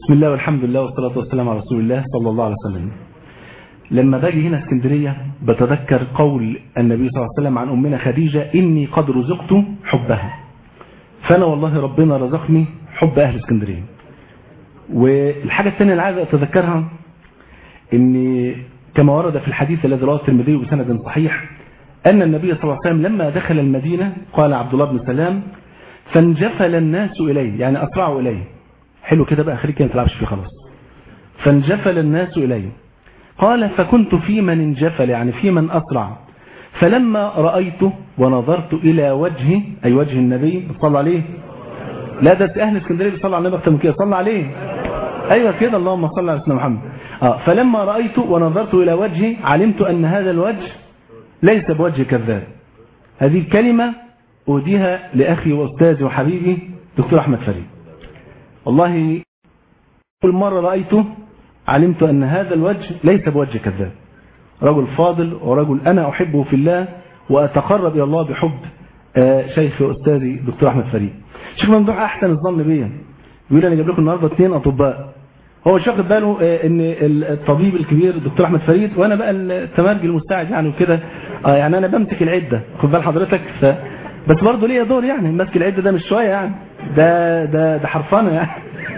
بسم الله والحمد لله والصلاة والسلام على رسول الله صلى الله عليه وسلم لما باجي هنا اسكندرية بتذكر قول النبي صلى الله عليه وسلم عن أمنا خديجة إني قد رزقت حبها فأنا والله ربنا رزقني حب أهل اسكندرية والحاجة الثانية اللي عايز أتذكرها إن كما ورد في الحديث الذي رواه الترمذي بسند صحيح أن النبي صلى الله عليه وسلم لما دخل المدينة قال عبد الله بن سلام فانجفل الناس إليه يعني أسرعوا إليه حلو كده بقى خليك ما تلعبش فيه خلاص فانجفل الناس إليه قال فكنت في من انجفل يعني في من أسرع فلما رأيته ونظرت إلى وجهه أي وجه النبي صلى عليه لا ده أهل اسكندرية بيصلوا على النبي أكتر من كده صلى عليه أيوة كده اللهم صل على سيدنا محمد آه فلما رأيته ونظرت إلى وجهه علمت أن هذا الوجه ليس بوجه كذاب هذه الكلمة أوديها لأخي وأستاذي وحبيبي دكتور أحمد فريد والله كل مرة رأيته علمت أن هذا الوجه ليس بوجه كذاب رجل فاضل ورجل أنا أحبه في الله وأتقرب إلى الله بحب شيخ وأستاذي دكتور أحمد فريد شيخ ممدوح أحسن الظن بيا بيقول أنا جايب لكم النهاردة اثنين أطباء هو مش واخد باله ان الطبيب الكبير الدكتور احمد فريد وانا بقى التمرجي المساعد يعني وكده اه يعني انا بمسك العده خد بال حضرتك ف بس برضه ليا دور يعني ماسك العده ده مش شويه يعني ده ده ده حرفانه يعني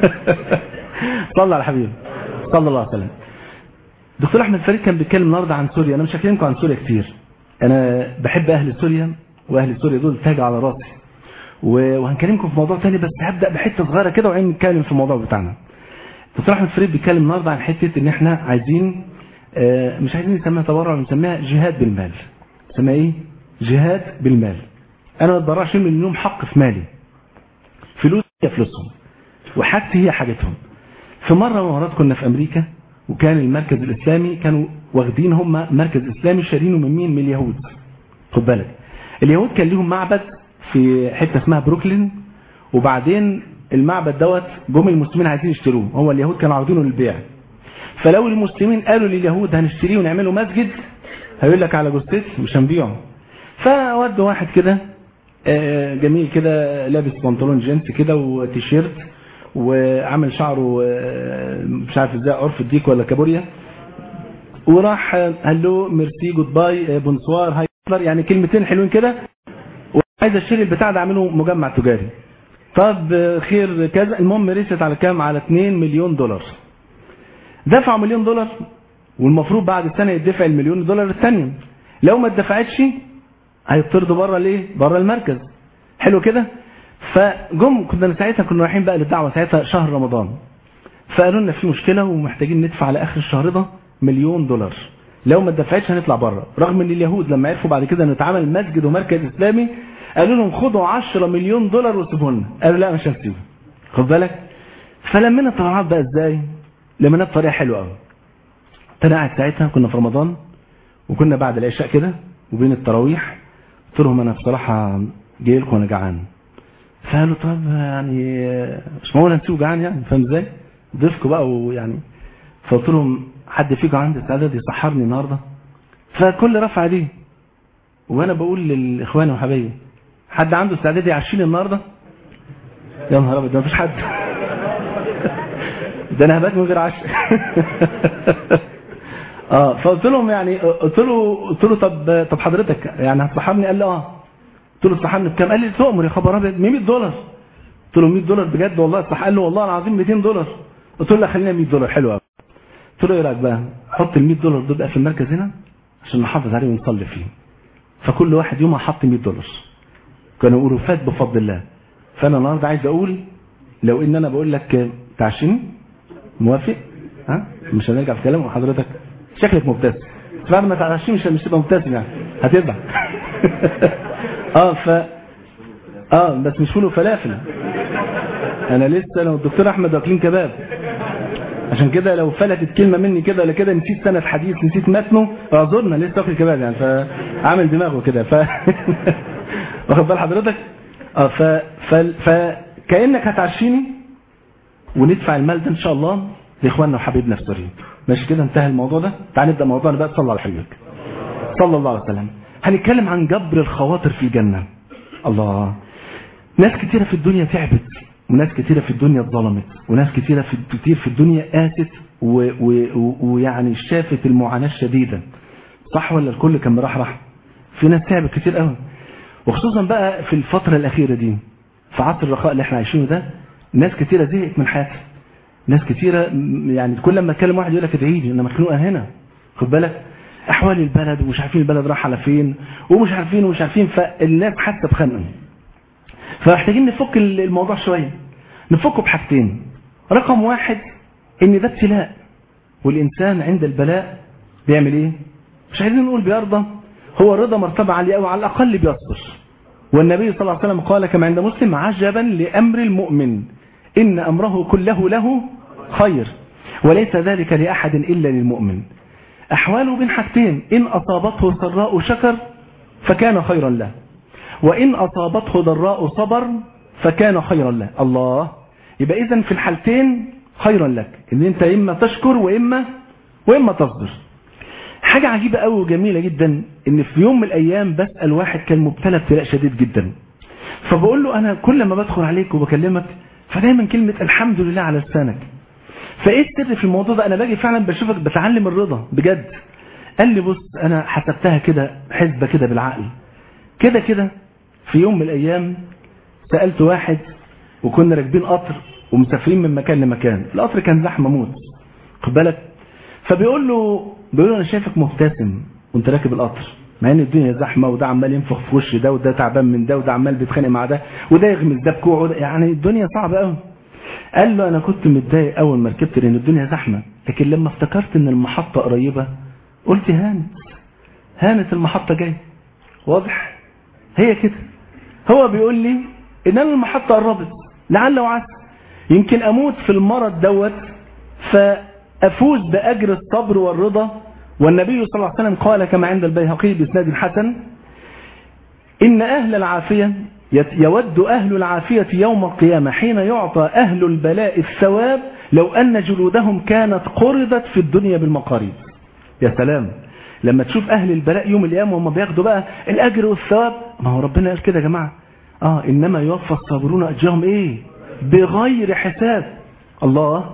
صلى على الحبيب صلى الله عليه وسلم دكتور احمد فريد كان بيتكلم النهارده عن سوريا انا مش هكلمكم عن سوريا كتير انا بحب اهل سوريا واهل سوريا دول تاج على راسي وهنكلمكم في موضوع تاني بس هبدا بحته صغيره كده وعين نتكلم في الموضوع بتاعنا دكتور احمد فريد بيتكلم النهارده عن حته ان احنا عايزين مش عايزين نسميها تبرع نسميها جهاد بالمال نسميها ايه جهاد بالمال انا ما بتبرعش من لهم حق في مالي فلوس هي فلوسهم وحاجتي هي حاجتهم في مره من المرات كنا في امريكا وكان المركز الاسلامي كانوا واخدين هم مركز اسلامي شارينه من مين من اليهود خد بالك اليهود كان ليهم معبد في حته اسمها بروكلين وبعدين المعبد دوت جم المسلمين عايزين يشتروه هو اليهود كانوا عارضينه للبيع فلو المسلمين قالوا لليهود هنشتريه ونعمله مسجد هيقول لك على جثتي مش هنبيعه فود واحد كده جميل كده لابس بنطلون جينز كده وتيشيرت وعامل شعره مش عارف ازاي عرف الديك ولا كابوريا وراح قال له ميرسي جود باي بونسوار هاي يعني كلمتين حلوين كده وعايز اشتري البتاع ده اعمله مجمع تجاري طب خير كذا المهم رست على كام على 2 مليون دولار دفعوا مليون دولار والمفروض بعد سنة يدفع المليون دولار الثانيه لو ما اتدفعتش هيطردوا بره ليه بره المركز حلو كده فجم كنا ساعتها كنا رايحين بقى للدعوه ساعتها شهر رمضان فقالوا لنا في مشكله ومحتاجين ندفع على اخر الشهر ده مليون دولار لو ما اتدفعتش هنطلع بره رغم ان اليهود لما عرفوا بعد كده انه اتعمل مسجد ومركز اسلامي قالوا لهم خدوا 10 مليون دولار وسيبوا لنا قالوا لا مش هنسيبه خد بالك فلمينا الطلعات بقى ازاي لمينا بطريقه حلوه قوي انا قاعد ساعتها كنا في رمضان وكنا بعد العشاء كده وبين التراويح قلت لهم انا بصراحه جاي لكم وانا جعان فقالوا طب يعني مش معقول هنسيبه جعان يعني فاهم ازاي ضيفكم بقى ويعني فقلت لهم حد فيكم عنده استعداد يسحرني النهارده فكل رفع ايديه وانا بقول لاخواني وحبايبي حد عنده استعداد يعشيني النهارده يا نهار ابيض ده مفيش حد ده انا هبات من غير عشاء اه فقلت لهم يعني قلت له قلت له طب طب حضرتك يعني هتصحرني قال لي اه قلت له تصحرني بكام قال لي تؤمر يا خبر ابيض 100 دولار قلت له 100 دولار بجد والله صح قال له والله العظيم 200 دولار قلت له لا خلينا 100 دولار حلو قوي قلت له ايه رايك بقى حط ال 100 دولار دول بقى في المركز هنا عشان نحافظ عليه ونصلي فيه فكل واحد يوم حط 100 دولار كانوا يقولوا فات بفضل الله فانا النهارده عايز اقول لو ان انا بقول لك تعشيني موافق ها مش هنرجع في كلام حضرتك شكلك مبتسم بس بعد ما تعشيني مش مش تبقى مبتسم يعني هتبع اه ف اه بس مش فول وفلافل انا لسه انا والدكتور احمد واكلين كباب عشان كده لو فلتت كلمه مني كده ولا كده نسيت سنه حديث نسيت متنه اعذرنا لسه واكل كباب يعني فعامل دماغه كده ف واخد بال حضرتك اه ف... ف... فكانك هتعشيني وندفع المال ده ان شاء الله لاخواننا وحبيبنا في سوريا ماشي كده انتهى الموضوع ده تعال نبدا موضوعنا بقى صلى على حبيبك صلى الله عليه وسلم هنتكلم عن جبر الخواطر في الجنه الله ناس كتيره في الدنيا تعبت وناس كتيرة في الدنيا اتظلمت وناس كتيرة في كتير في الدنيا قاست ويعني شافت المعاناة الشديدة صح ولا الكل كان مرحرح في ناس تعبت كتير قوي وخصوصا بقى في الفترة الأخيرة دي في عصر الرخاء اللي احنا عايشينه ده ناس كتيرة زهقت من حياتها ناس كتيرة يعني كل ما اتكلم واحد يقول لك ادعي لي انا مخنوقه هنا خد بالك احوال البلد ومش عارفين البلد راح على فين ومش عارفين ومش عارفين فالناس حاسه بخنقه فمحتاجين نفك الموضوع شويه نفكه بحاجتين رقم واحد ان ده ابتلاء والانسان عند البلاء بيعمل ايه مش عايزين نقول بيرضى هو الرضا مرتبه عاليه قوي على الاقل بيصبر والنبي صلى الله عليه وسلم قال كما عند مسلم عجبا لامر المؤمن ان امره كله له خير وليس ذلك لاحد الا للمؤمن احواله بين حاجتين ان اصابته سراء شكر فكان خيرا له وان اصابته ضراء صبر فكان خيرا له الله يبقى اذا في الحالتين خيرا لك ان انت اما تشكر واما واما تصبر حاجة عجيبة قوي وجميلة جدا ان في يوم من الايام بسأل واحد كان مبتلى ابتلاء شديد جدا فبقول له انا كل ما بدخل عليك وبكلمك فدايما كلمة الحمد لله على لسانك فايه السر في الموضوع ده انا باجي فعلا بشوفك بتعلم الرضا بجد قال لي بص انا حسبتها كده حسبة كده بالعقل كده كده في يوم من الايام سألت واحد وكنا راكبين قطر ومسافرين من مكان لمكان القطر كان زحمة موت خد بالك فبيقول له بيقول له انا شايفك مبتسم وانت راكب القطر مع ان الدنيا زحمه وده عمال ينفخ في وش ده وده تعبان من ده وده عمال بيتخانق مع ده وده يغمز ده بكوعه يعني الدنيا صعبه قوي قال له انا كنت متضايق اول ما ركبت لان الدنيا زحمه لكن لما افتكرت ان المحطه قريبه قلت هانت هانت المحطه جايه واضح هي كده هو بيقول لي ان انا المحطه قربت لعل وعسى يمكن اموت في المرض دوت فافوز باجر الصبر والرضا والنبي صلى الله عليه وسلم قال كما عند البيهقي باسناد حسن ان اهل العافيه يود اهل العافيه يوم القيامه حين يعطى اهل البلاء الثواب لو ان جلودهم كانت قرضت في الدنيا بالمقاريض يا سلام لما تشوف اهل البلاء يوم القيامه وهم بياخدوا بقى الاجر والثواب ما هو ربنا قال كده يا جماعه اه انما يوفى الصابرون اجرهم ايه بغير حساب الله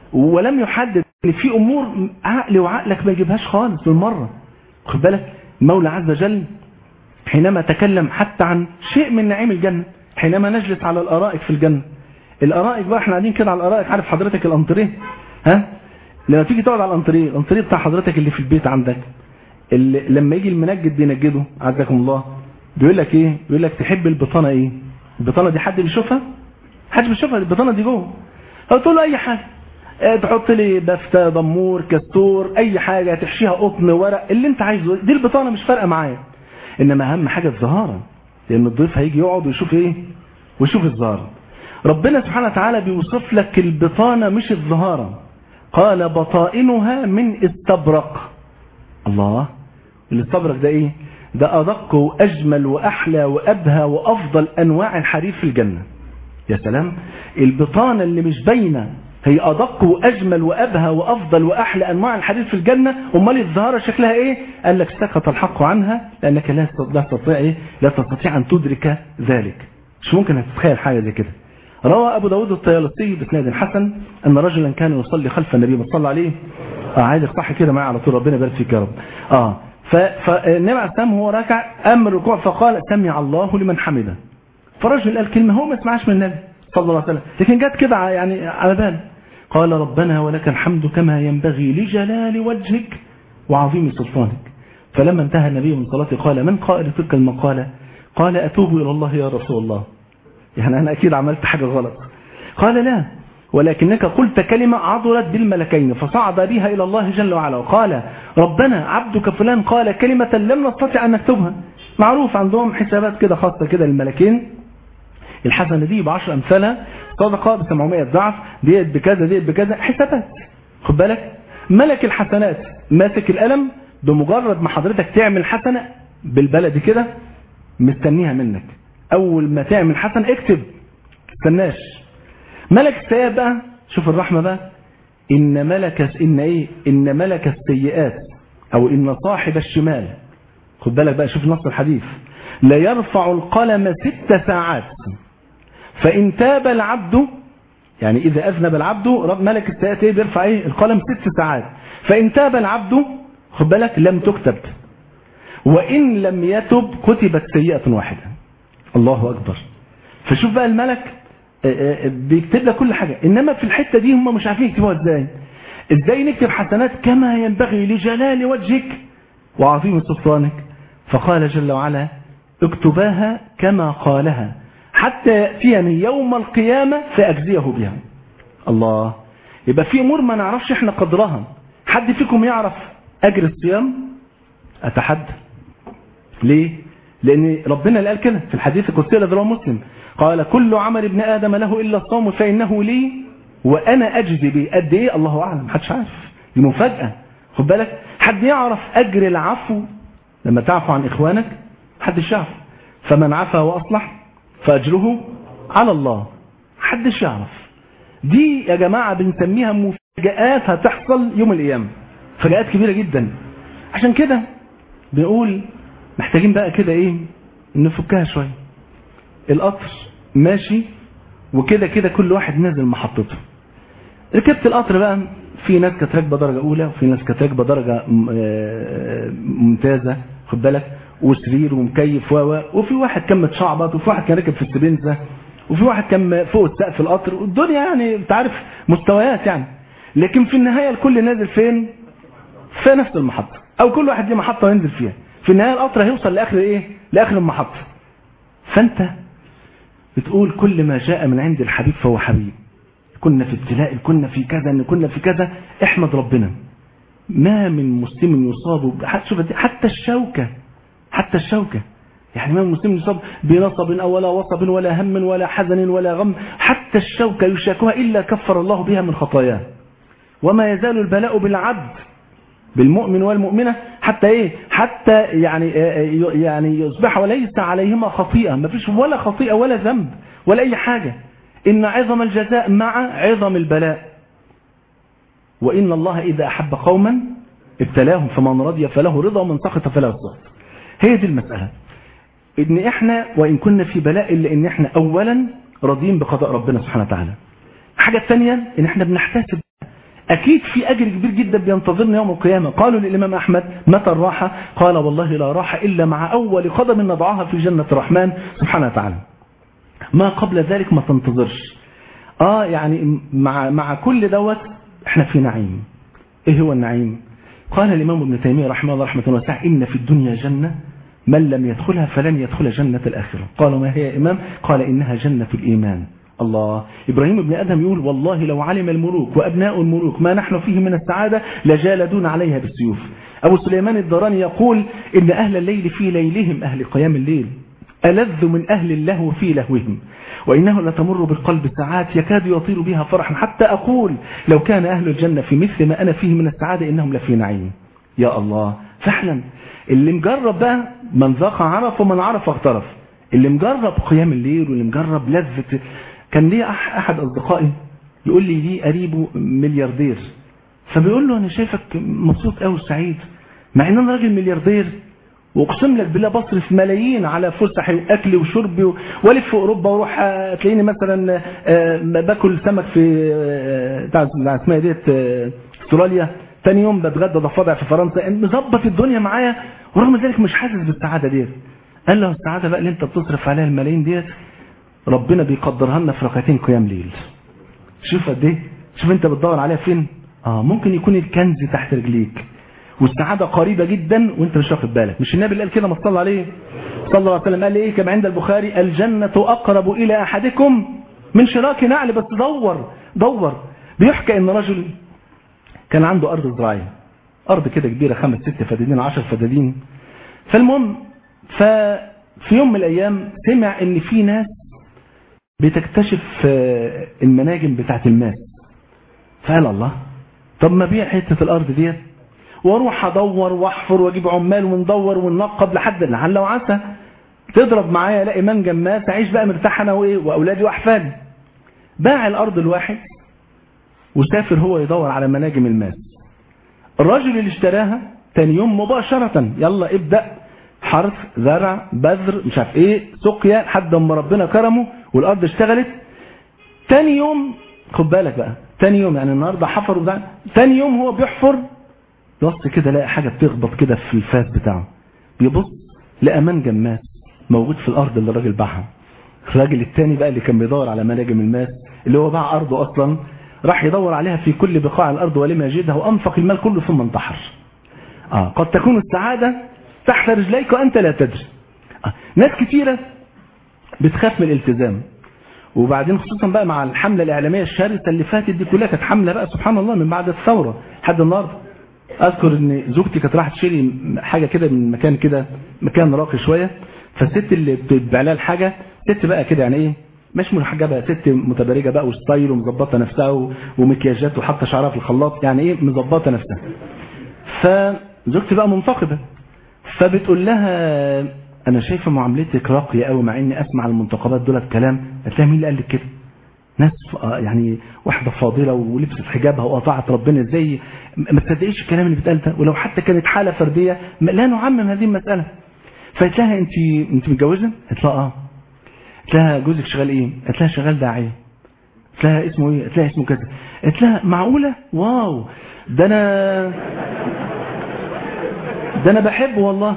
ولم يحدد ان في امور عقل وعقلك ما يجيبهاش خالص بالمره خد بالك المولى عز وجل حينما تكلم حتى عن شيء من نعيم الجنه حينما نجلس على الارائك في الجنه الارائك بقى احنا قاعدين كده على الارائك عارف حضرتك الانتريه ها لما تيجي تقعد على الانتريه الانتريه بتاع حضرتك اللي في البيت عندك اللي لما يجي المنجد بينجده عزكم الله بيقول لك ايه بيقول لك تحب البطانه ايه البطانه دي حد بيشوفها حد بيشوفها البطانه دي جوه تقول له اي حاجه تحط لي بفتة ضمور كستور اي حاجة تحشيها قطن ورق اللي انت عايزه دي البطانة مش فارقة معايا انما اهم حاجة الزهارة لان الضيف هيجي يقعد ويشوف ايه ويشوف الزهارة ربنا سبحانه وتعالى بيوصف لك البطانة مش الزهارة قال بطائنها من استبرق الله الاستبرق ده ايه ده ادق واجمل واحلى وابهى وافضل انواع الحرير في الجنة يا سلام البطانة اللي مش باينه هي أدق وأجمل وأبهى وأفضل وأحلى أنواع الحديث في الجنة أمال الزهارة شكلها إيه قال لك سكت الحق عنها لأنك لا تستطيع إيه لا تستطيع أن تدرك ذلك مش ممكن أن تتخيل حاجة زي كده روى أبو داود الطيالسي بإسناد حسن أن رجلا كان يصلي خلف النبي صلى عليه آه عايز صح كده معايا على طول ربنا يبارك فيك يا رب آه فالنبي عليه السلام هو راكع أم الركوع فقال سمع الله لمن حمده فالرجل قال كلمة هو ما سمعش من النبي صلى الله عليه وسلم لكن جت كده يعني على باله قال ربنا ولك الحمد كما ينبغي لجلال وجهك وعظيم سلطانك فلما انتهى النبي من صلاته قال من قائل تلك المقالة قال أتوب إلى الله يا رسول الله يعني أنا أكيد عملت حاجة غلط قال لا ولكنك قلت كلمة عضلت بالملكين فصعد بها إلى الله جل وعلا وقال ربنا عبدك فلان قال كلمة لم نستطع أن نكتبها معروف عندهم حسابات كده خاصة كده للملكين الحسنة دي بعشر أمثالها صدقة ب 700 ضعف ديت بكذا ديت بكذا حسابات خد بالك ملك الحسنات ماسك القلم بمجرد ما حضرتك تعمل حسنة بالبلدي كده مستنيها منك أول ما تعمل حسنة اكتب تستناش ملك السيئات بقى شوف الرحمة بقى إن ملك إن إيه إن ملك السيئات أو إن صاحب الشمال خد بالك بقى شوف نص الحديث لا يرفع القلم ست ساعات فإن تاب العبد يعني إذا أذنب العبد رب ملك السيئات إيه بيرفع إيه القلم ست ساعات فإن تاب العبد خد بالك لم تكتب وإن لم يتب كتبت سيئة واحدة الله أكبر فشوف بقى الملك بيكتب لك كل حاجة إنما في الحتة دي هم مش عارفين يكتبوها إزاي إزاي نكتب حسنات كما ينبغي لجلال وجهك وعظيم سلطانك فقال جل وعلا اكتباها كما قالها حتى يأتيني يوم القيامة فأجزيه بها الله يبقى في أمور ما نعرفش احنا قدرها حد فيكم يعرف أجر الصيام أتحدى ليه لأن ربنا اللي قال كده في الحديث القدسي الذي رواه مسلم قال كل عمل ابن آدم له إلا الصوم فإنه لي وأنا أجزي به قد إيه الله أعلم محدش عارف دي مفاجأة خد بالك حد يعرف أجر العفو لما تعفو عن إخوانك محدش يعرف فمن عفا وأصلح فأجره على الله محدش يعرف دي يا جماعة بنسميها مفاجآت هتحصل يوم القيامة مفاجآت كبيرة جدا عشان كده بنقول محتاجين بقى كده ايه نفكها شوية القطر ماشي وكده كده كل واحد نازل محطته ركبت القطر بقى في ناس كانت راكبه درجه اولى وفي ناس كانت راكبه درجه ممتازه خد بالك وسرير ومكيف و وفي واحد كان متشعبط وفي واحد كان راكب في السبنزه وفي واحد كان فوق السقف القطر والدنيا يعني انت عارف مستويات يعني لكن في النهايه الكل نازل فين في نفس المحطه او كل واحد ليه محطه ينزل فيها في النهايه القطر هيوصل لاخر ايه لاخر المحطه فانت بتقول كل ما جاء من عند الحبيب فهو حبيب كنا في ابتلاء كنا في كذا كنا في كذا احمد ربنا ما من مسلم يصاب حتى الشوكة حتى الشوكة يعني ما من مسلم يصاب بنصب أو ولا وصب ولا هم ولا حزن ولا غم حتى الشوكة يشاكها إلا كفر الله بها من خطاياه وما يزال البلاء بالعبد بالمؤمن والمؤمنة حتى ايه حتى يعني يعني يصبح وليس عليهما خطيئة ما فيش ولا خطيئة ولا ذنب ولا أي حاجة إن عظم الجزاء مع عظم البلاء وإن الله إذا أحب قوما ابتلاهم فمن رضي فله رضا ومن سخط فله سخط هي دي المسألة إن إحنا وإن كنا في بلاء إلا إن إحنا أولا راضيين بقضاء ربنا سبحانه وتعالى الحاجة الثانية إن إحنا بنحتسب أكيد في أجر كبير جدا بينتظرنا يوم القيامة قالوا للإمام أحمد متى الراحة قال والله لا راحة إلا مع أول قدم نضعها في جنة الرحمن سبحانه وتعالى ما قبل ذلك ما تنتظرش آه يعني مع, مع كل دوت احنا في نعيم ايه هو النعيم قال الإمام ابن تيمية رحمه الله رحمة واسعة إن في الدنيا جنة من لم يدخلها فلن يدخل جنة الآخرة قالوا ما هي يا إمام قال إنها جنة الإيمان الله إبراهيم ابن أدم يقول والله لو علم الملوك وأبناء الملوك ما نحن فيه من السعادة لجالدون عليها بالسيوف أبو سليمان الدراني يقول إن أهل الليل في ليلهم أهل قيام الليل ألذ من أهل اللهو في لهوهم وإنه لتمر بالقلب ساعات يكاد يطير بها فرحا حتى أقول لو كان أهل الجنة في مثل ما أنا فيه من السعادة إنهم لفي نعيم يا الله فعلا اللي مجرب بقى من ذاق عرف ومن عرف اغترف اللي مجرب قيام الليل واللي مجرب لذة كان ليه أحد أصدقائي يقول لي ليه قريبه ملياردير فبيقول له أنا شايفك مبسوط قوي وسعيد مع إن أنا راجل ملياردير واقسم لك بالله بصرف ملايين على فسحي واكلي وشربي والف في اوروبا واروح تلاقيني مثلا باكل سمك في بتاع اسمها ديت استراليا ثاني يوم بتغدى ضفادع في فرنسا مظبط الدنيا معايا ورغم ذلك مش حاسس بالسعاده ديت قال له السعاده بقى اللي انت بتصرف عليها الملايين ديت ربنا بيقدرها لنا في ركعتين قيام ليل شوف قد ايه شوف انت بتدور عليها فين اه ممكن يكون الكنز تحت رجليك والسعادة قريبة جدا وانت مش واخد بالك مش النبي اللي قال كده ما صلى عليه صلى الله عليه وسلم قال ايه كما عند البخاري الجنة اقرب الى احدكم من شراك نعل بس دور دور بيحكى ان رجل كان عنده ارض زراعية ارض كده كبيرة خمس ست فدادين عشر فدادين فالمهم ففي يوم من الايام سمع ان في ناس بتكتشف المناجم بتاعت الماس فقال الله طب ما بيع حتة الارض ديت واروح ادور واحفر واجيب عمال وندور وننقب لحد لعل وعسى تضرب معايا الاقي منجم ماس اعيش بقى مرتاح انا وايه واولادي واحفادي باع الارض الواحد وسافر هو يدور على مناجم الماس الراجل اللي اشتراها تاني يوم مباشرة يلا ابدأ حرث زرع بذر مش عارف ايه سقيا لحد ما ربنا كرمه والارض اشتغلت تاني يوم خد بالك بقى تاني يوم يعني النهارده حفر وبتاع تاني يوم هو بيحفر بص كده لقى حاجه بتخبط كده في الفاس بتاعه بيبص لقى منجم ماس موجود في الارض اللي الراجل باعها الراجل التاني بقى اللي كان بيدور على مناجم الماس اللي هو باع ارضه اصلا راح يدور عليها في كل بقاع الارض ولم يجدها وانفق المال كله ثم انتحر اه قد تكون السعاده تحت رجليك وانت لا تدري آه. ناس كتيره بتخاف من الالتزام وبعدين خصوصا بقى مع الحمله الاعلاميه الشرسه اللي فاتت دي كلها كانت حمله بقى سبحان الله من بعد الثوره لحد النهارده اذكر ان زوجتي كانت رايحه تشتري حاجه كده من مكان كده مكان راقي شويه فالست اللي بتبيع لها الحاجه ست بقى كده يعني ايه مش محجبه ست متبرجه بقى وستايل ومظبطه نفسها ومكياجات وحاطه شعرها في الخلاط يعني ايه مظبطه نفسها فزوجتي بقى منتقبه فبتقول لها انا شايفه معاملتك راقيه قوي مع اني اسمع المنتقبات دولت كلام قالت لها مين اللي قال لك كده ناس يعني واحده فاضله ولبست حجابها وقطعت ربنا ازاي ما تصدقيش الكلام اللي بيتقال ده ولو حتى كانت حاله فرديه لا نعمم هذه المساله فقالت لها انت انت متجوزه قالت لها اه قالت لها جوزك شغال ايه قالت لها شغال داعيه قالت لها اسمه ايه قالت لها اسمه كذا قالت لها معقوله واو ده انا ده انا بحبه والله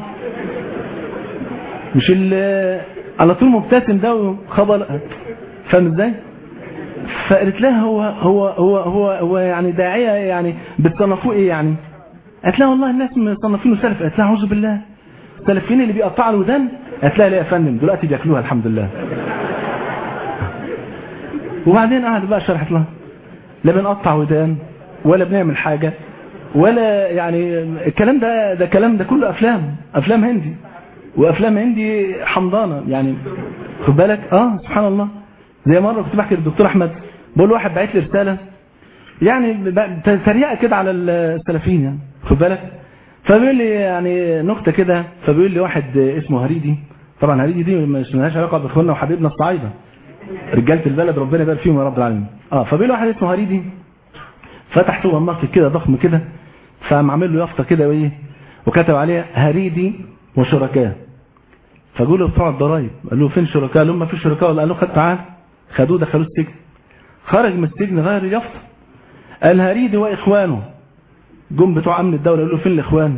مش على طول مبتسم ده وخبر فاهم ازاي فقالت لها هو هو هو هو هو يعني داعيه يعني بتصنفوه ايه يعني قالت لها والله الناس مصنفينه سلف قالت لها اعوذ بالله السلفيين اللي بيقطعوا الودان قالت لها لا يا فندم دلوقتي بياكلوها الحمد لله وبعدين قعدت بقى شرحت لها لا بنقطع ودان ولا بنعمل حاجه ولا يعني الكلام ده ده كلام ده كله افلام افلام هندي وافلام هندي حمضانه يعني خد بالك اه سبحان الله زي مره كنت بحكي للدكتور احمد بقول له واحد بعت لي رساله يعني تريقه كده على السلفيين يعني خد بالك فبيقول لي يعني نكته كده فبيقول لي واحد اسمه هريدي طبعا هريدي دي مش لهاش علاقه باخواننا وحبيبنا الصعايده رجاله البلد ربنا يبارك فيهم يا رب العالمين اه فبيقول لي واحد اسمه هريدي فتح سوبر ماركت كده ضخم كده فقام عامل له يافطه كده وايه وكتب عليها هريدي وشركاء فقول له بتوع الضرايب قال له فين شركاء قال له ما في شركاء ولا قال له خد تعال خدوه دخلوه السجن خرج من السجن غير اليافطه قال هريدي واخوانه جم بتوع امن الدوله قالوا له فين الاخوان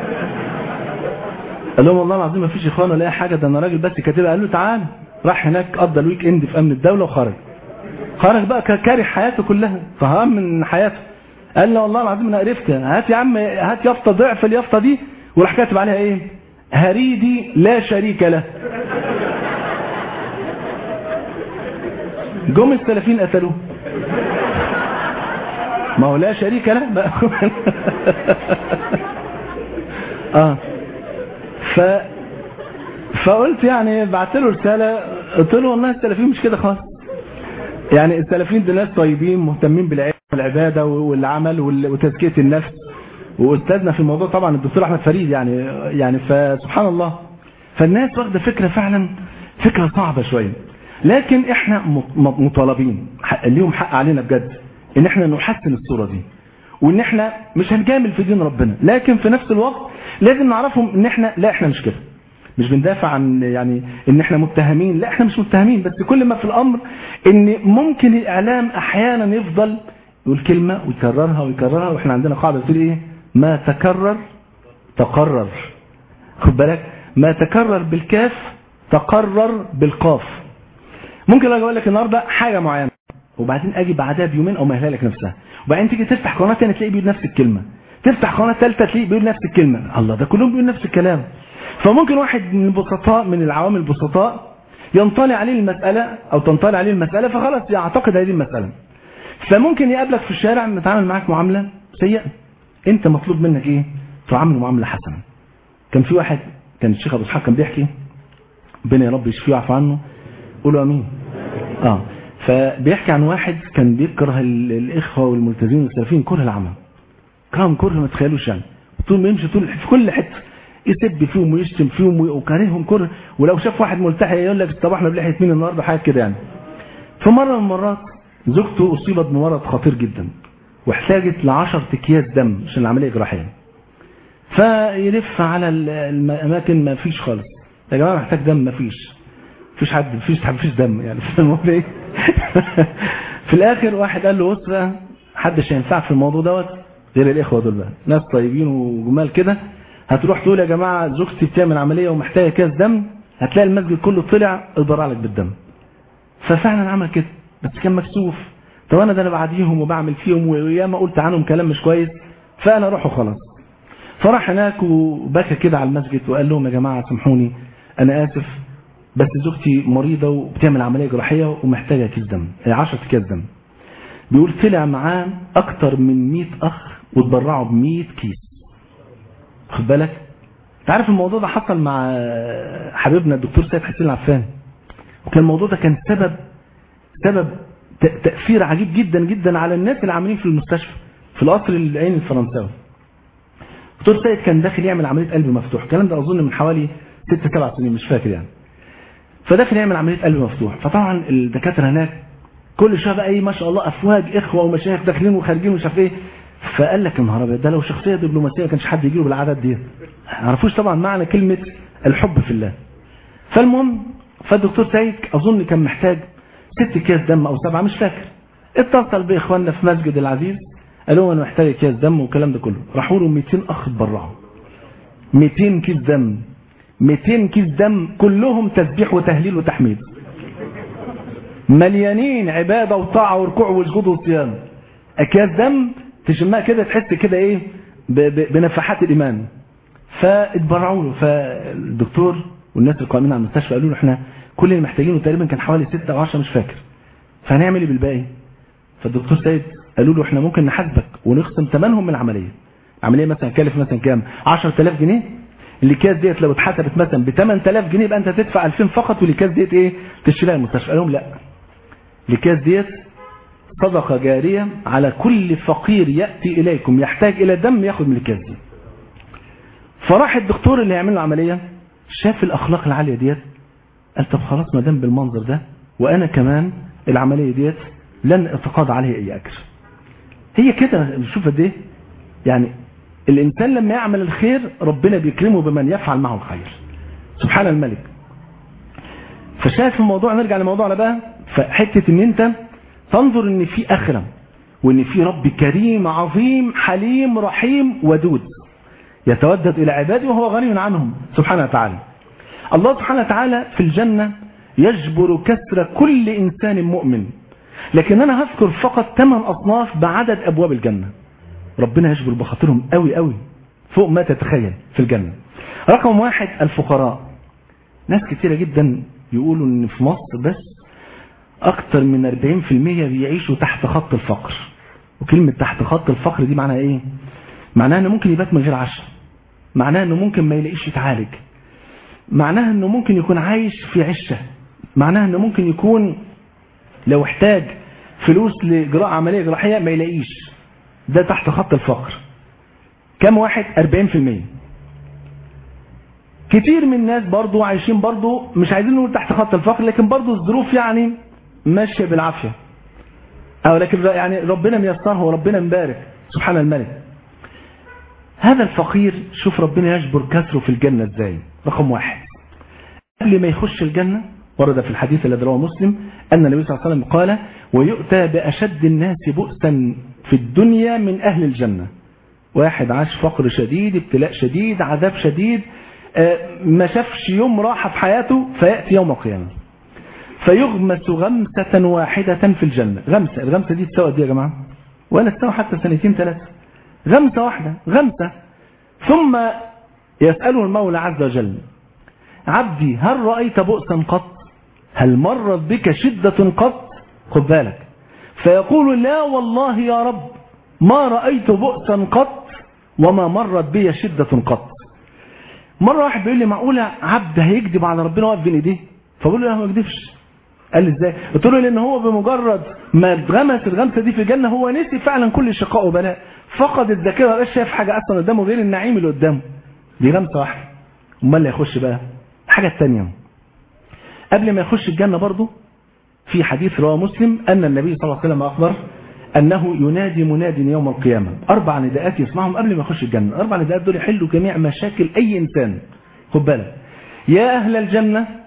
قال لهم والله العظيم ما فيش اخوان ولا اي حاجه ده انا راجل بس كاتبها قال له تعال راح هناك قضى الويك اند في امن الدوله وخرج خرج بقى كاره حياته كلها فهم من حياته قال له والله العظيم انا قرفتها هات يا عم هات يافطه ضعف اليافطه دي وراح كاتب عليها ايه هريدي لا شريك له جم السلفيين قتلوه ما هو لا شريك له بقى اه ف فقلت يعني بعت له رساله قلت له والله السلفيين مش كده خالص يعني السلفيين دول ناس طيبين مهتمين بالعلم والعباده والعمل وتزكيه النفس واستاذنا في الموضوع طبعا الدكتور احمد فريد يعني يعني فسبحان الله فالناس واخده فكره فعلا فكره صعبه شويه لكن احنا مطالبين ليهم حق علينا بجد ان احنا نحسن الصوره دي وان احنا مش هنجامل في دين ربنا لكن في نفس الوقت لازم نعرفهم ان احنا لا احنا مش كده مش بندافع عن يعني ان احنا متهمين لا احنا مش متهمين بس كل ما في الامر ان ممكن الاعلام احيانا يفضل يقول كلمه ويكررها ويكررها واحنا عندنا قاعده بتقول ايه ما تكرر تقرر خد بالك ما تكرر بالكاف تقرر بالقاف ممكن اجي اقول لك النهارده حاجه معينه وبعدين اجي بعدها بيومين او مهلها لك نفسها وبعدين تيجي تفتح قناه ثانيه تلاقيه بيقول نفس الكلمه تفتح قناه ثالثه تلاقيه بيقول نفس الكلمه الله ده كلهم بيقول نفس الكلام فممكن واحد من البسطاء من العوام البسطاء ينطلي عليه المسألة أو تنطلي عليه المسألة فخلاص يعتقد هذه المسألة فممكن يقابلك في الشارع متعامل معاك معاملة سيئة أنت مطلوب منك إيه تعامله معاملة حسنة كان في واحد كان الشيخ أبو إسحاق كان بيحكي ربنا يا رب يشفيه ويعفو عنه قولوا أمين آه فبيحكي عن واحد كان بيكره الإخوة والملتزمين والسلفيين كره العمى كرههم كره ما تخيلوش يعني طول ما يمشي طول في كل حته يسب فيهم ويشتم فيهم وكارههم كره ولو شاف واحد ملتحي يقول لك الصباح بلحيه مين النهارده حاجه كده يعني فمره من المرات زوجته اصيبت بمرض خطير جدا واحتاجت ل 10 اكياس دم عشان العمليه جراحيه فيلف على الاماكن ما فيش خالص يا جماعه محتاج دم ما فيش مفيش حد مفيش مفيش دم يعني فاهم ايه في الاخر واحد قال له بص بقى محدش هينفعك في الموضوع دوت غير الاخوه دول بقى ناس طيبين وجمال كده هتروح تقول يا جماعه زوجتي بتعمل عمليه ومحتاجه كاس دم هتلاقي المسجد كله طلع اتبرع لك بالدم ففعلا عمل كده بس كان مكسوف طب انا ده انا بعديهم وبعمل فيهم وياما قلت عنهم كلام مش كويس فانا اروح وخلاص فراح هناك وبكى كده على المسجد وقال لهم يا جماعه سامحوني انا اسف بس زوجتي مريضه وبتعمل عمليه جراحيه ومحتاجه كيس دم 10 كيس دم بيقول طلع معاه اكتر من 100 اخ واتبرعوا ب 100 كيس خد بالك انت عارف الموضوع ده حصل مع حبيبنا الدكتور سيد حسين العفان وكان الموضوع ده كان سبب سبب تأثير عجيب جدا جدا على الناس اللي عاملين في المستشفى في القصر العين الفرنساوي دكتور سيد كان داخل يعمل عملية قلب مفتوح الكلام ده أظن من حوالي ست سبع سنين مش فاكر يعني فداخل يعمل عملية قلب مفتوح فطبعا الدكاترة هناك كل شويه بقى ايه ما شاء الله افواج اخوه ومشايخ داخلين وخارجين ومش عارف ايه فقال لك يا نهار ابيض ده لو شخصيه دبلوماسيه ما كانش حد يجي له بالعدد دي ما عرفوش طبعا معنى كلمه الحب في الله فالمهم فالدكتور سيد اظن كان محتاج ست اكياس دم او سبعه مش فاكر اتصل باخواننا في مسجد العزيز قالوا انا محتاج اكياس دم والكلام ده كله راحوا له 200 اخ اتبرعوا 200 كيس دم 200 كيس دم كلهم تسبيح وتهليل وتحميد مليانين عباده وطاعه وركوع وسجود وصيام اكياس دم تشمها كده تحس كده ايه بنفحات الايمان فاتبرعوا له فالدكتور والناس القائمين على المستشفى قالوا له احنا كل اللي محتاجينه تقريبا كان حوالي 6 او 10 مش فاكر فهنعمل ايه بالباقي فالدكتور سيد قالوا له احنا ممكن نحاسبك ونخصم ثمنهم من العمليه العمليه مثلا كلف مثلا كام 10000 جنيه الاكياس ديت لو اتحسبت مثلا ب 8000 جنيه يبقى انت تدفع 2000 فقط والاكياس ديت ايه تشتريها المستشفى قال لهم لا الاكياس ديت صدقة جارية على كل فقير يأتي إليكم يحتاج إلى دم ياخد من الكاس دي فراح الدكتور اللي هيعمل له عملية شاف الأخلاق العالية ديت قال طب خلاص ما دام بالمنظر ده وأنا كمان العملية ديت لن أتقاضى عليها أي أجر هي كده شوف قد إيه يعني الإنسان لما يعمل الخير ربنا بيكرمه بمن يفعل معه الخير سبحان الملك فشايف الموضوع نرجع لموضوعنا بقى فحتة ان انت تنظر ان في اخرة وان في رب كريم عظيم حليم رحيم ودود يتودد الى عباده وهو غني عنهم سبحانه وتعالى الله سبحانه وتعالى في الجنة يجبر كسر كل انسان مؤمن لكن انا هذكر فقط ثمان اصناف بعدد ابواب الجنة ربنا يجبر بخاطرهم قوي قوي فوق ما تتخيل في الجنة رقم واحد الفقراء ناس كثيرة جدا يقولوا ان في مصر بس اكتر من 40% بيعيشوا تحت خط الفقر وكلمة تحت خط الفقر دي معناها ايه معناها انه ممكن يبات من غير عشاء معناها انه ممكن ما يلاقيش يتعالج معناها انه ممكن يكون عايش في عشة معناها انه ممكن يكون لو احتاج فلوس لاجراء عملية جراحية ما يلاقيش ده تحت خط الفقر كم واحد 40% كتير من الناس برضو عايشين برضو مش عايزين نقول تحت خط الفقر لكن برضو الظروف يعني ماشيه بالعافيه او لكن يعني ربنا ميسرها وربنا مبارك سبحان الملك هذا الفقير شوف ربنا يجبر كسره في الجنة ازاي رقم واحد قبل ما يخش الجنة ورد في الحديث الذي رواه مسلم أن النبي صلى الله عليه وسلم قال ويؤتى بأشد الناس بؤسا في الدنيا من أهل الجنة واحد عاش فقر شديد ابتلاء شديد عذاب شديد ما شافش يوم راحة في حياته فيأتي يوم القيامة فيغمس غمسة واحدة في الجنة غمسة الغمسة دي تساوي دي يا جماعة ولا تساوي حتى سنتين ثلاثة غمسة واحدة غمسة ثم يسأله المولى عز وجل عبدي هل رأيت بؤسا قط هل مرت بك شدة قط خد بالك فيقول لا والله يا رب ما رأيت بؤسا قط وما مرت بي شدة قط مرة واحد بيقول لي معقولة عبد هيكذب على ربنا واقف بين ايديه فبقول له لا ما يكذبش قال لي ازاي قلت له لان هو بمجرد ما اتغمس الغمسه دي في الجنه هو نسي فعلا كل شقاء وبلاء فقد الذاكره ما بقاش شايف حاجه اصلا قدامه غير النعيم اللي قدامه دي غمسه واحده امال اللي هيخش بقى الحاجه الثانيه قبل ما يخش الجنه برضه في حديث رواه مسلم ان النبي صلى الله عليه وسلم اخبر انه ينادي مناد يوم القيامه اربع نداءات يسمعهم قبل ما يخش الجنه الاربع نداءات دول يحلوا جميع مشاكل اي انسان خد بالك يا اهل الجنه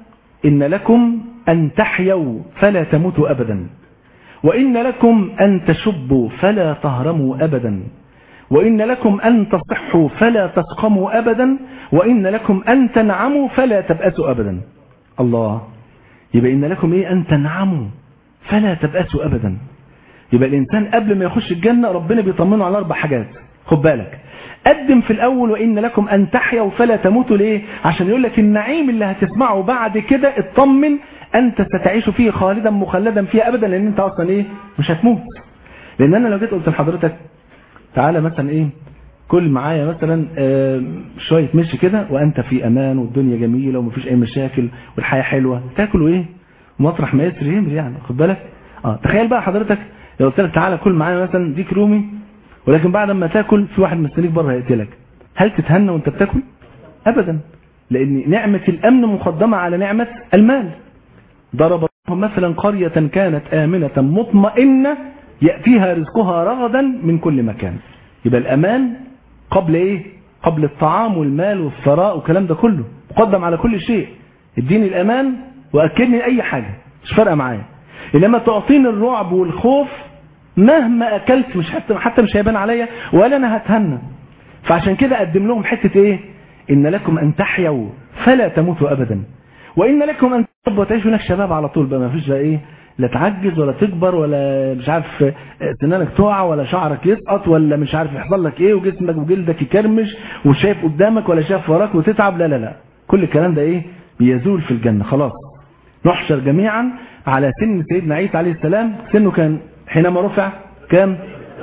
إن لكم أن تحيوا فلا تموتوا أبدا وإن لكم أن تشبوا فلا تهرموا أبدا وإن لكم أن تصحوا فلا تسقموا أبدا وإن لكم أن تنعموا فلا تبأسوا أبدا الله يبقى إن لكم إيه أن تنعموا فلا تبأسوا أبدا يبقى الإنسان قبل ما يخش الجنة ربنا بيطمنه على أربع حاجات خد بالك قدم في الأول وإن لكم أن تحيوا فلا تموتوا ليه عشان يقول لك النعيم اللي هتسمعه بعد كده اطمن أنت ستعيش فيه خالدا مخلدا فيه أبدا لأن أنت أصلا إيه مش هتموت لأن أنا لو جيت قلت لحضرتك تعالى مثلا إيه كل معايا مثلا شوية مشي كده وأنت في أمان والدنيا جميلة ومفيش أي مشاكل والحياة حلوة تاكلوا إيه مطرح ما يسري يمري يعني خد بالك اه تخيل بقى حضرتك لو قلت لك تعالى كل معايا مثلا ديك رومي ولكن بعد ما تاكل في واحد مستنيك بره هيقتلك هل تتهنى وانت بتاكل ابدا لان نعمة الامن مقدمة على نعمة المال ضرب الله مثلا قرية كانت آمنة مطمئنة يأتيها رزقها رغدا من كل مكان يبقى الأمان قبل إيه قبل الطعام والمال والثراء والكلام ده كله مقدم على كل شيء اديني الأمان وأكلني أي حاجة مش فارقة معايا إنما تعطيني الرعب والخوف مهما أكلت مش حتى حتى مش هيبان عليا ولا أنا هتهنى فعشان كده أقدم لهم حتة إيه إن لكم أن تحيوا فلا تموتوا أبدا وإن لكم أن تشربوا وتعيشوا هناك شباب على طول بقى ما فيش بقى إيه لا تعجز ولا تكبر ولا مش عارف سنانك تقع ولا شعرك يسقط ولا مش عارف يحصل لك ايه وجسمك وجلدك يكرمش وشايف قدامك ولا شايف وراك وتتعب لا لا لا كل الكلام ده ايه بيزول في الجنة خلاص نحشر جميعا على سن سيدنا عيسى عليه السلام سنه كان حينما رفع كام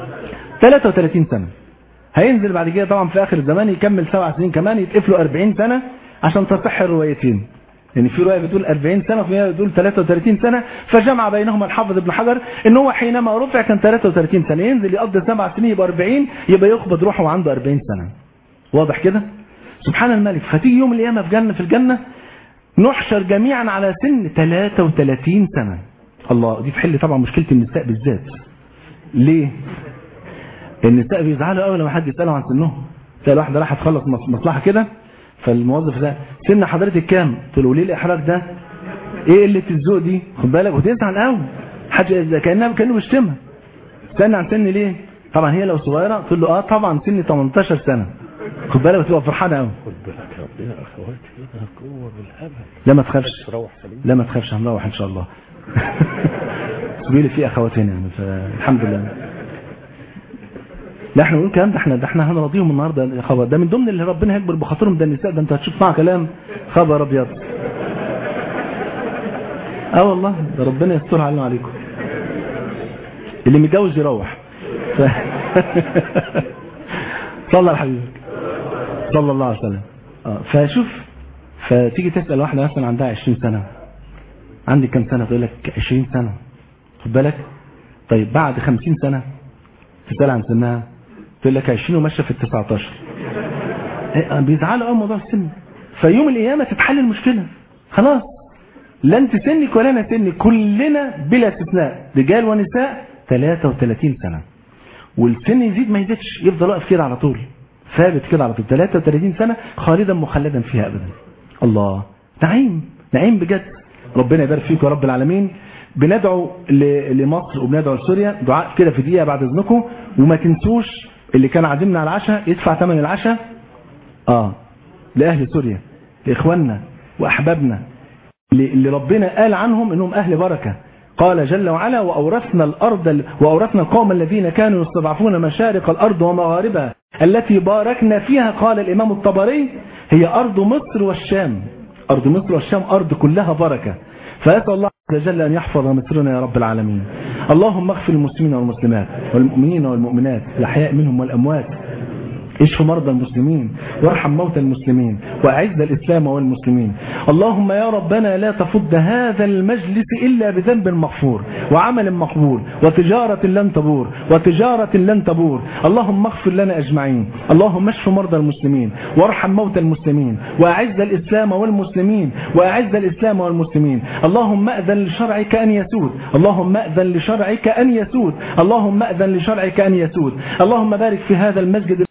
33 سنة هينزل بعد كده طبعا في اخر الزمان يكمل سبع سنين كمان يتقفلوا 40 سنة عشان تصح الروايتين يعني في رواية بتقول 40 سنة وفي رواية بتقول 33 سنة فجمع بينهما الحافظ ابن حجر ان هو حينما رفع كان 33 سنة ينزل يقضي سبع سنين يبقى 40 يبقى يقبض روحه وعنده 40 سنة واضح كده سبحان الملك فتيجي يوم القيامة في جنة في الجنة نحشر جميعا على سن 33 سنة الله دي تحل طبعا مشكلة النساء بالذات ليه النساء بيزعلوا قوي لما حد يسألهم عن سنهم تلاقي واحدة راح تخلص مصلحة كده فالموظف ده سن حضرتك كام قلت له ليه الاحراج ده ايه قله الذوق دي خد بالك وتزعل قوي حاجه كانها كانه بيشتمها استنى عن سن ليه طبعا هي لو صغيره تقول له اه طبعا سني 18 سنه خد بالك وتبقى فرحانه قوي خد بالك يا ربنا اخواتي هنا قوه بالهبل لا ما تخافش تروح سليم لا ما تخافش هنروح ان شاء الله سبيلي في اخوات هنا يعني فالحمد لله لا احنا بنقول الكلام ده احنا ده احنا هنراضيهم النهارده يا خبر ده من ضمن اللي ربنا هيكبر بخاطرهم ده النساء ده انت هتشوف معاه كلام خبر ابيض اه والله ده ربنا يستر علينا عليكم اللي متجوز يروح ف... صلى على حبيبك صلى الله عليه وسلم اه فشوف فتيجي تسال واحده مثلا عندها 20 سنه عندي كام سنه تقول لك 20 سنه خد بالك طيب بعد 50 سنه تسال عن سنها تقول لك 20 وماشيه في ال 19 إيه، بيزعلوا قوي موضوع السن فيوم القيامه تتحل المشكله خلاص لا انت سنك ولا انا سنك كلنا بلا استثناء رجال ونساء 33 سنه والسن يزيد ما يزيدش يفضل واقف كده على طول ثابت كده على طول 33 سنه خالدا مخلدا فيها ابدا الله نعيم نعيم بجد ربنا يبارك فيكم يا رب العالمين بندعو ل- لمصر وبندعو لسوريا دعاء كده في دقيقه بعد اذنكم وما تنسوش اللي كان عازمنا على العشاء يدفع ثمن العشاء اه لاهل سوريا لاخواننا واحبابنا اللي اللي ربنا قال عنهم انهم اهل بركه قال جل وعلا واورثنا الارض واورثنا القوم الذين كانوا يستضعفون مشارق الارض ومغاربها التي باركنا فيها قال الامام الطبري هي ارض مصر والشام ارض مصر والشام ارض كلها بركه فاسال الله عز وجل ان يحفظ مصرنا يا رب العالمين اللهم اغفر المسلمين والمسلمات والمؤمنين والمؤمنات الاحياء منهم والاموات اشف مرضى المسلمين وارحم موتى المسلمين واعز الاسلام والمسلمين اللهم يا ربنا لا تفض هذا المجلس الا بذنب مغفور وعمل مقبول وتجاره لن تبور وتجاره لن تبور اللهم اغفر لنا اجمعين اللهم اشف مرضى المسلمين وارحم موتى المسلمين واعز الاسلام والمسلمين واعز الاسلام والمسلمين اللهم اذن لشرعك ان يسود اللهم اذن لشرعك ان يسود اللهم اذن لشرعك ان يسود اللهم بارك في هذا المسجد